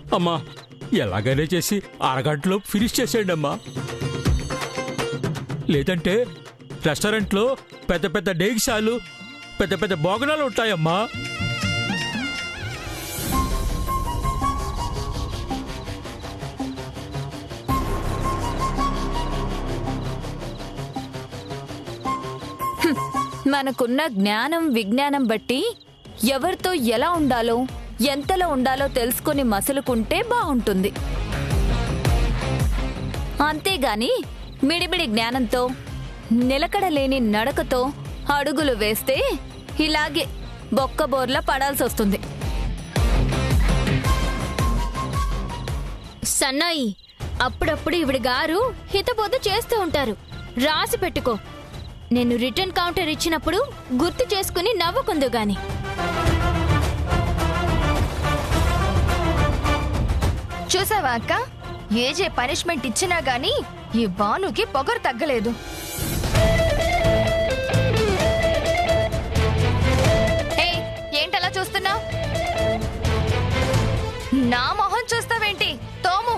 అమ్మా ఎలాగైనా చేసి అరగంటలో ఫినిష్ చేసేయండి అమ్మా లేదంటే రెస్టారెంట్లో పెద్ద పెద్ద డేగిసాలు పెద్ద పెద్ద భోగనాలు ఉంటాయమ్మా మనకున్న జ్ఞానం విజ్ఞానం బట్టి ఎవరితో ఎలా ఉండాలో ఎంతలో ఉండాలో తెలుసుకుని మసులుకుంటే బాగుంటుంది అంతేగాని మిడిమిడి జ్ఞానంతో నిలకడలేని నడకతో అడుగులు వేస్తే ఇలాగే బొక్కబోర్లా పడాల్సి వస్తుంది సన్నాయి అప్పుడప్పుడు ఇవిడి గారు హితబోధ చేస్తూ ఉంటారు రాసి పెట్టుకో నేను రిటర్న్ కౌంటర్ ఇచ్చినప్పుడు గుర్తు చేసుకుని నవ్వుకుందు గాని చూసావా అక్క ఏజే పనిష్మెంట్ ఇచ్చినా గానీ ఈ బానుకి పొగరు తగ్గలేదు ఏయ్, ఏంటలా చూస్తున్నావు నా మొహం చూస్తావేంటి తోము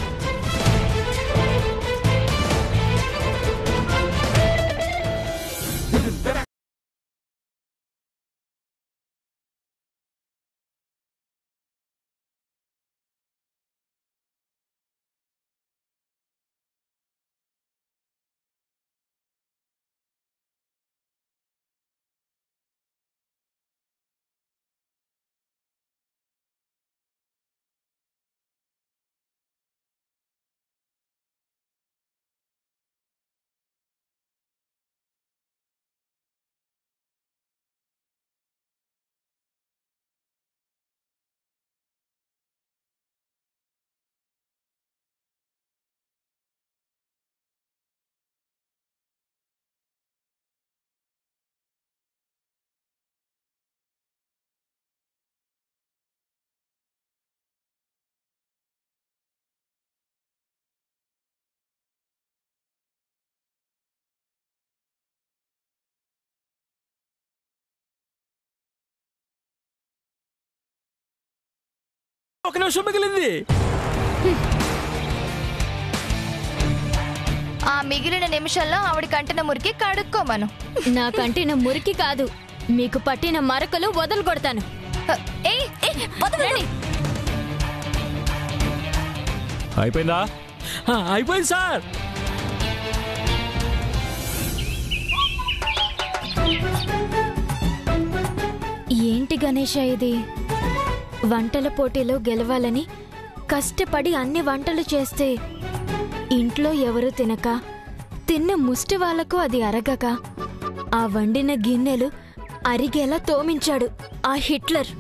ఒక నిమిషం మిగిలింది ఆ మిగిలిన నిమిషంలో ఆవిడ కంటిన మురికి కడుక్కోమను నా కంటిన మురికి కాదు మీకు పట్టిన మరకలు వదలగొడతాను ఏయ్ వదలండి అయిపోయిందా ఆ, అయిపోయింది సార్ ఏంటి గణేష ఇది వంటల పోటీలో గెలవాలని కష్టపడి అన్ని వంటలు చేస్తే ఇంట్లో ఎవరు తినక తిన్న ముష్టి వాళ్లకు అది అరగక ఆ వండిన గిన్నెలు అరిగేలా తోమించాడు ఆ హిట్లర్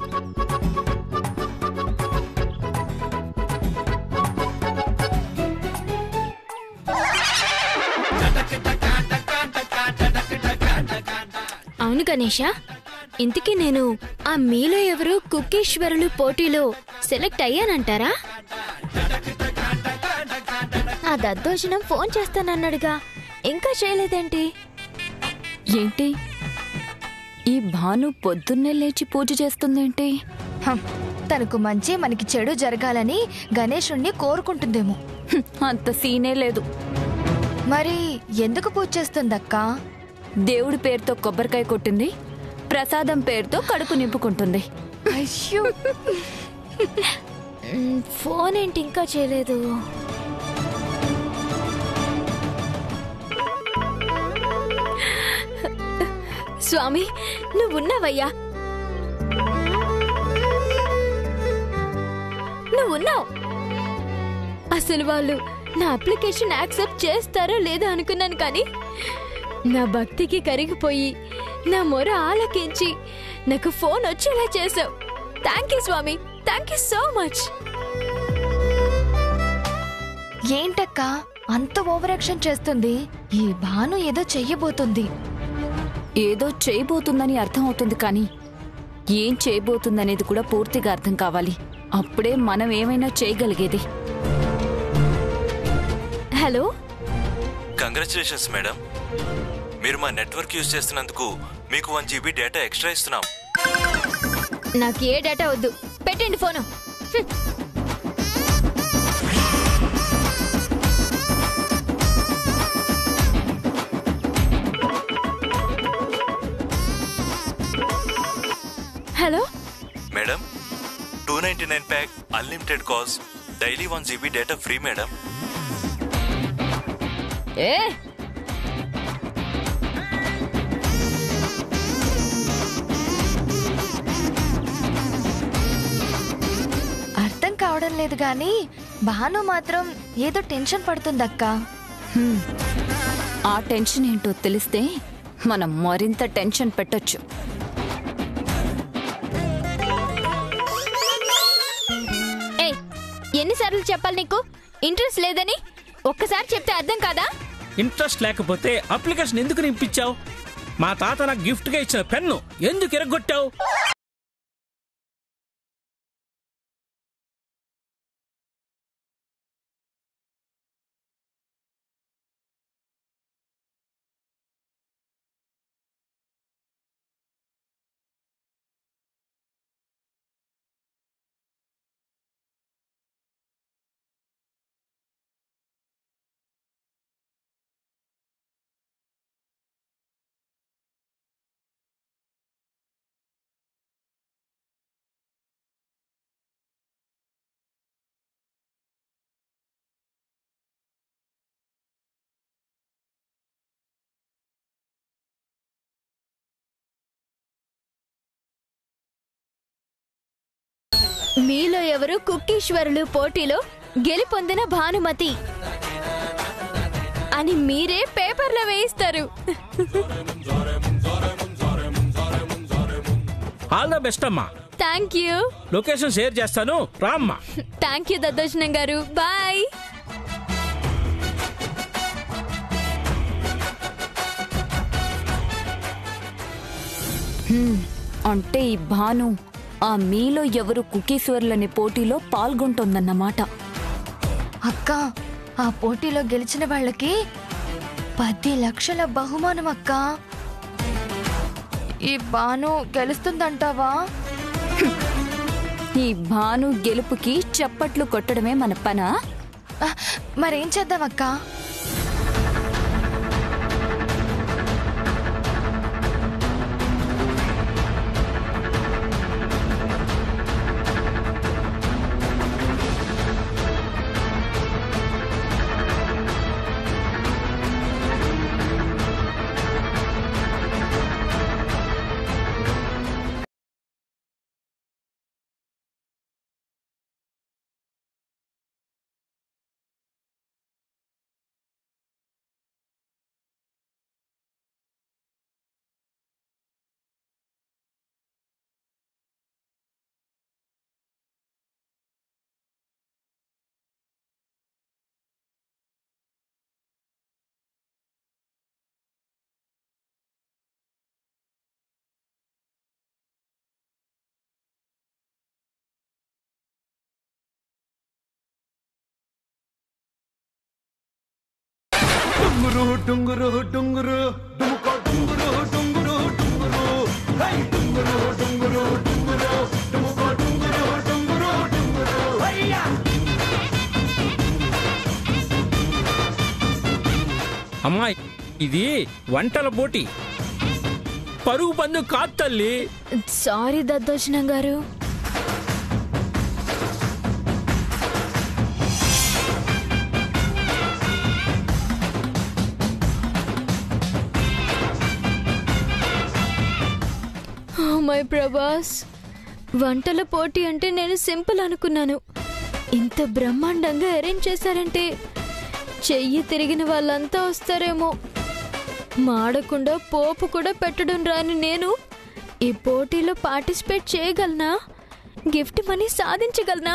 అవును గణేష ఇంతకీ నేను ఆ మీలో ఎవరు కుక్కీశ్వరులు పోటీలో సెలెక్ట్ అయ్యానంటారా ఆ దద్దోజనం ఫోన్ చేస్తానన్నాడుగా ఇంకా చేయలేదేంటి ఏంటి ఈ భాను పొద్దున్నే లేచి పూజ చేస్తుందేంటి హం, తనకు మంచి మనకి చెడు జరగాలని గణేశుణ్ణి కోరుకుంటుందేమో హ్మ్, అంత సీనే లేదు మరి ఎందుకు పూజ చేస్తుందక్కా దేవుడి పేరుతో కొబ్బరికాయ కొట్టింది ప్రసాదం పేరుతో కడుపు నింపుకుంటుంది అయ్యో మ్, ఫోన్ ఏంటి ఇంకా చేయలేదు స్వామి నువ్వున్నావయ్యా నువ్వున్నావు అసలు వాళ్ళు నా అప్లికేషన్ యాక్సెప్ట్ చేస్తారో లేదో అనుకున్నాను కానీ నా భక్తికి కరిగిపోయి నా మొర ఆలకించి నాకు ఫోన్ వచ్చేలా చేసావు థ్యాంక్ యూ స్వామి థ్యాంక్ యూ సో మచ్ ఏంటక్కా అంత ఓవర్ యాక్షన్ చేస్తుంది ఈ భాను ఏదో చెయ్యబోతుంది ఏదో చేయబోతుందని అర్థం అవుతుంది కానీ ఏం చేయబోతుందనేది కూడా పూర్తిగా అర్థం కావాలి అప్పుడే మనం ఏమైనా చేయగలిగేది హలో కంగ్రాచులేషన్స్ మేడం మీరు మా నెట్వర్క్ యూజ్ చేస్తున్నందుకు మీకు వన్ జీబీ డేటా ఎక్స్ట్రా ఇస్తున్నాం నాకు ఏ డేటా వద్దు పెట్టండి ఫోను హ్మ్. Hello madam two ninety nine pack unlimited calls daily one GB data free madam ఏ అర్థం కావడం లేదు గాని భాను మాత్రం ఏదో టెన్షన్ పడుతుందక్క హ్మ్. ఆ టెన్షన్ ఏంటో తెలిస్తే మనం మరింత టెన్షన్ పెట్టొచ్చు ఏయ్ ఎన్నిసార్లు చెప్పాలి నీకు ఇంట్రెస్ట్ లేదని ఒక్కసారి చెప్తే అర్థం కాదా ఇంట్రెస్ట్ లేకపోతే అప్లికేషన్ ఎందుకు నింపించావు మా తాత నాకు గిఫ్ట్గా ఇచ్చిన పెన్ను ఎందుకు ఎరగొట్టావు మీలో ఎవరు కుక్కీశ్వరులు పోటీలో గెలుపొందిన భానుమతి అని మీరే పేపర్లో వేయిస్తారు ఆల్ ద బెస్ట్ అమ్మా థ్యాంక్ యూ లొకేషన్ షేర్ చేస్తాను రామ్మా థ్యాంక్ యూ దద్దోజనం గారు బాయ్ అంటే ఈ భాను ఆ మీలో ఎవరు కుకీశ్వర్లనే పోటీలో పాల్గొంటోందన్నమాట అక్క ఆ పోటీలో గెలిచిన వాళ్ళకి పది లక్షల బహుమానం అక్క ఈ భాను గెలుస్తుందంటావా ఈ భాను గెలుపుకి చప్పట్లు కొట్టడమే మన పనా ఆ, మరేం చేద్దాం అక్క డుంగురు డుంగురు డుంగురు డుముకో డుంగురు డుంగురు డుంగురు హై డుంగురు డుంగురు డుంగురు డుముకో డుంగురు డుంగురు డుంగురు హయ్యా అమ్మాయి ఇది వంటల పోటీ పరుగు పందు కాదు తల్లి సారీ దద్దోజనం గారు మై ప్రభాస్ వంటల పోటీ అంటే నేను సింపుల్ అనుకున్నాను ఇంత బ్రహ్మాండంగా అరేంజ్ చేశారంటే చెయ్యి తిరిగిన వాళ్ళంతా వస్తారేమో మాడకుండా పోపు కూడా పెట్టడం రాని నేను ఈ పోటీలో పార్టిసిపేట్ చేయగలనా గిఫ్ట్ మనీ సాధించగలనా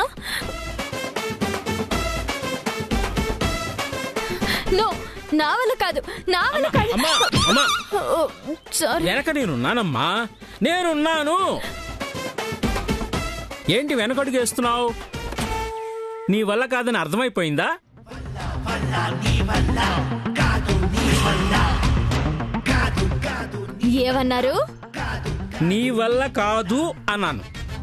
నో నా వల్ల కాదు నా వల్ల కాదు అమ్మా అమ్మా ఓ, సారీ వెనక నేనున్నానమ్మా నేనున్నాను ఏంటి వెనకడుగు వేస్తున్నావు నీ వల్ల కాదని అర్థమైపోయిందా ఏమన్నారు నీ వల్ల కాదు అన్నాను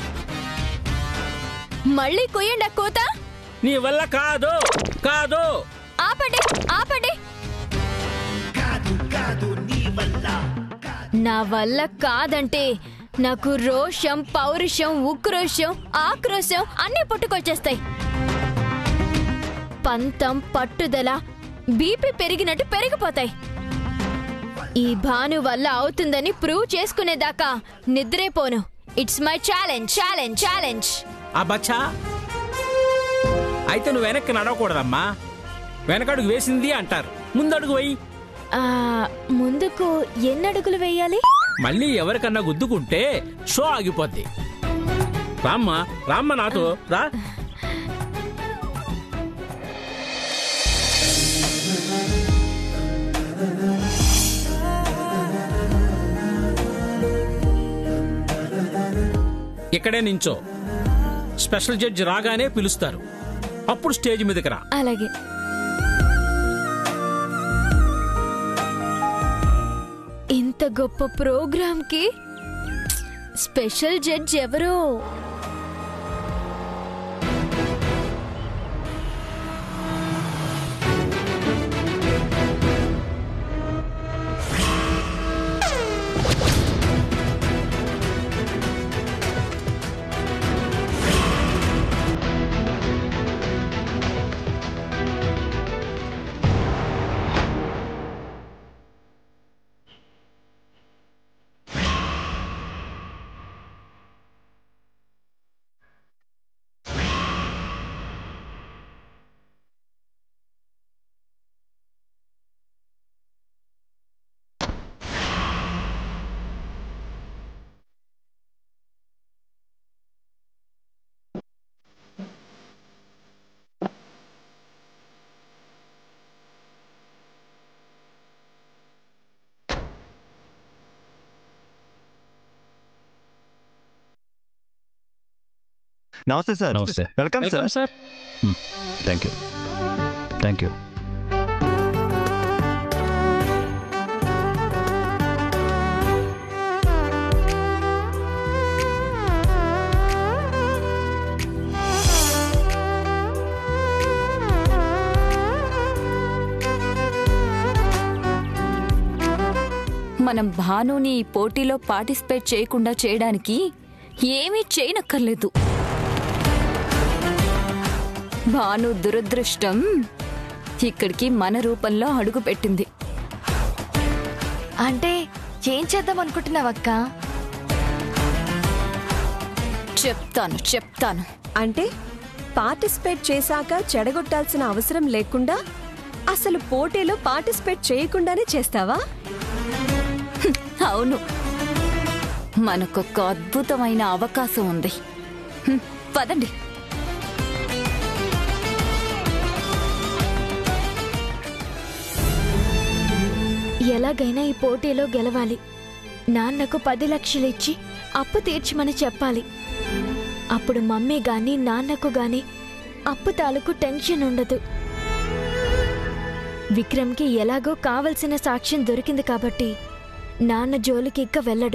మళ్ళీ కొయ్యండి ఆ కోత నీ వల్ల కాదు కాదు ఆపండి ఆపండి నా వల్ల కాదంటే నాకు రోషం పౌరుషం ఉక్రోషం ఆక్రోశం అన్నీ పుట్టుకొచ్చేస్తాయి పంతం పట్టుదల బీపీ పెరిగినట్టు పెరిగిపోతాయి ఈ భాను వల్ల అవుతుందని ప్రూవ్ చేసుకునేదాకా నిద్రేపోను it's my challenge challenge challenge ఆ బచ్చా అయితే నువ్వు వెనక్కి నడవకూడదమ్మా వెనకడుగు వేసింది అంటారు ముందడుగు వెయ్యి ఆ, ముందుకు ఎన్ని అడుగులు వేయాలి మళ్ళీ ఎవరికన్నా గుద్దుకుంటే షో ఆగిపోద్ది రామ్మా రామ్మ నాతో రా ఇక్కడే నించో స్పెషల్ జడ్జి రాగానే పిలుస్తారు అప్పుడు స్టేజ్ మీదకి రా అలాగే ఇంత గొప్ప ప్రోగ్రామ్కి స్పెషల్ జడ్జ్ ఎవరో నమస్తే సార్ నమస్తే. Welcome sir welcome sir thank you thank you మనం భానుని ఈ పోటీలో పార్టిసిపేట్ చేయకుండా చేయడానికి ఏమీ చేయనక్కర్లేదు భాను దురదృష్టం ఇక్కడికి మన రూపంలో అడుగు పెట్టింది అంటే ఏం చేద్దాం అనుకుంటున్నావక్క చెప్తాను చెప్తాను అంటే పార్టిసిపేట్ చేశాక చెడగొట్టాల్సిన అవసరం లేకుండా అసలు పోటీలో పార్టిసిపేట్ చేయకుండానే చేస్తావా అవును మనకొక అద్భుతమైన అవకాశం ఉంది హ్మ్, పదండి ఎలాగైనా ఈ పోటీలో గెలవాలి నాన్నకు పది లక్షలు ఇచ్చి అప్పు తీర్చమని చెప్పాలి అప్పుడు మమ్మీ గాని నాన్నకు గాని అప్పు తాలూకు టెన్షన్ ఉండదు విక్రమ్కి ఎలాగో కావలసిన సాక్ష్యం దొరికింది కాబట్టి నాన్న జోలికి ఇక్క వెళ్ళడు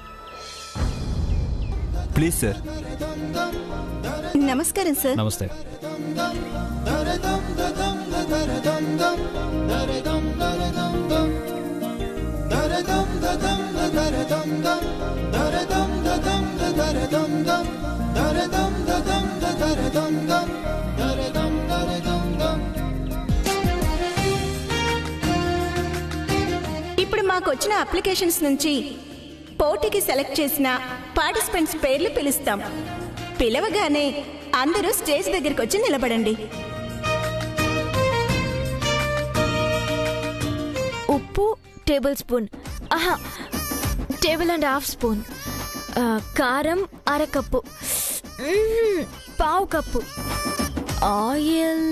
ప్లీజ్ సార్ నమస్కారం సార్ నమస్తే ఇప్పుడు మాకు వచ్చిన అప్లికేషన్స్ నుంచి పోటీకి సెలెక్ట్ చేసిన పార్టిసిపెంట్స్ పేర్లు పిలుస్తాం పిలవగానే అందరూ స్టేజ్ దగ్గరికి వచ్చి నిలబడండి ఉప్పు టేబుల్ స్పూన్ ఆహా టేబుల్ అండ్ హాఫ్ స్పూన్ ఆ, కారం అరకప్పు మ్మ్, పావు కప్పు ఆయిల్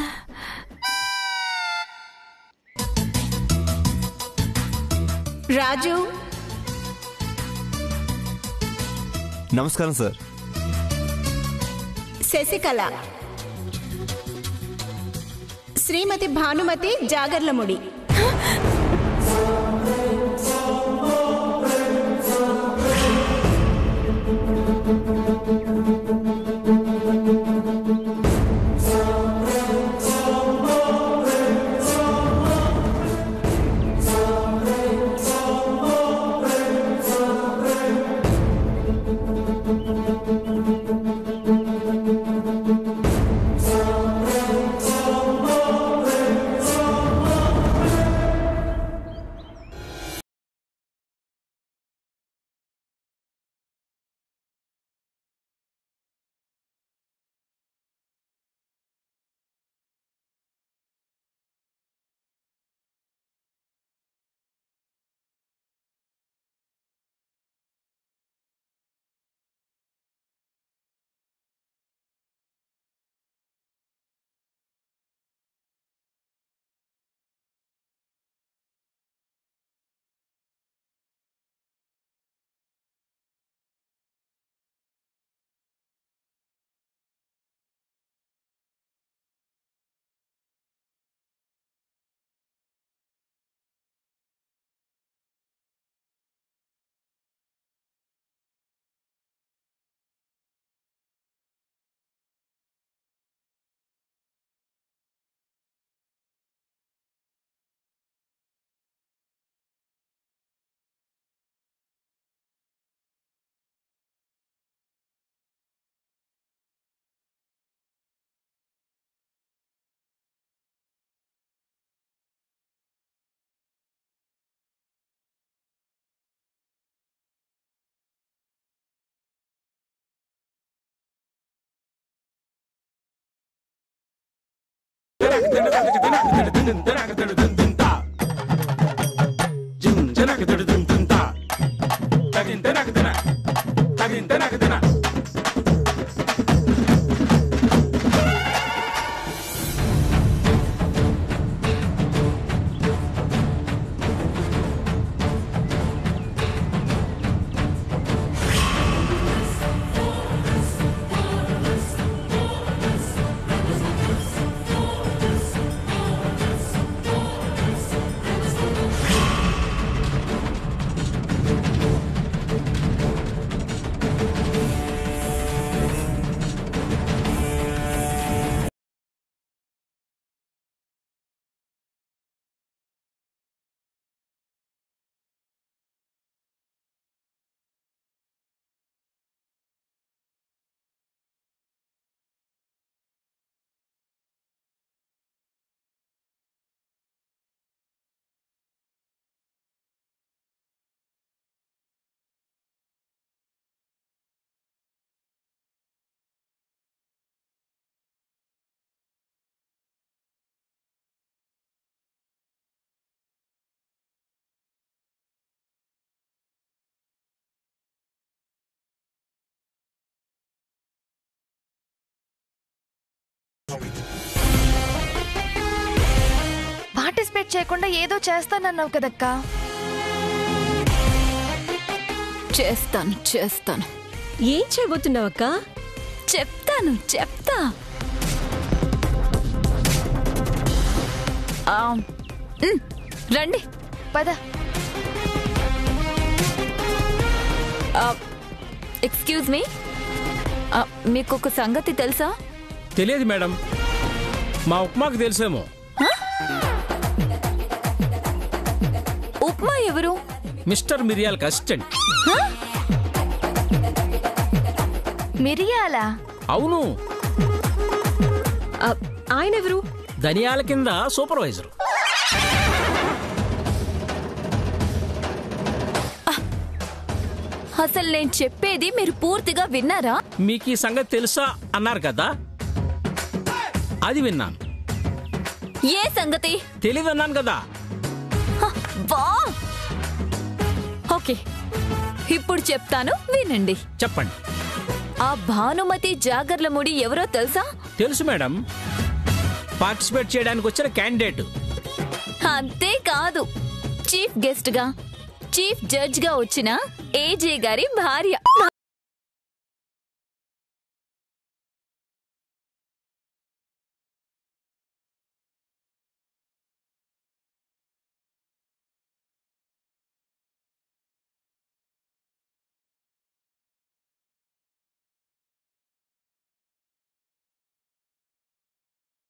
రాజు నమస్కారం సార్ శశికళ శ్రీమతి భానుమతి జాగర్లముడి పార్టిసిపేట్ చేయకుండా ఏదో చేస్తానన్నావు కదక్కా చేస్తాను చేస్తాను ఏం చేయబోతున్నావక్క చెప్తాను చెప్తా ఆ, ఉమ్, రండి పద ఎక్స్క్యూజ్ మీ మీకు ఒక సంగతి తెలుసా తెలియదు మేడం మా ఉప్మాకు తెలుసేమో ఉప్మా ఎవరు మిస్టర్ మిరియాల్కి అసిస్టెంట్ మిరియాలా అవును ఆ, ఆయన ఎవరు ధనియాల కింద సూపర్వైజర్ అసలు నేను చెప్పేది మీరు పూర్తిగా విన్నారా మీకు ఈ సంగతి తెలుసా అన్నారు కదా అది విన్నాను ఏ సంగతి తెలియదు అన్నాను కదా హ, వా ఓకే ఇప్పుడు చెప్తాను వినండి చెప్పండి ఆ భానుమతి జాగర్లముడి ఎవరో తెలుసా తెలుసు మేడం పార్టిసిపేట్ చేయడానికి వచ్చిన క్యాండిడేట్ అంతే కాదు చీఫ్ గెస్ట్ గా చీఫ్ జడ్జ్ గా వచ్చిన ఏజే గారి భార్య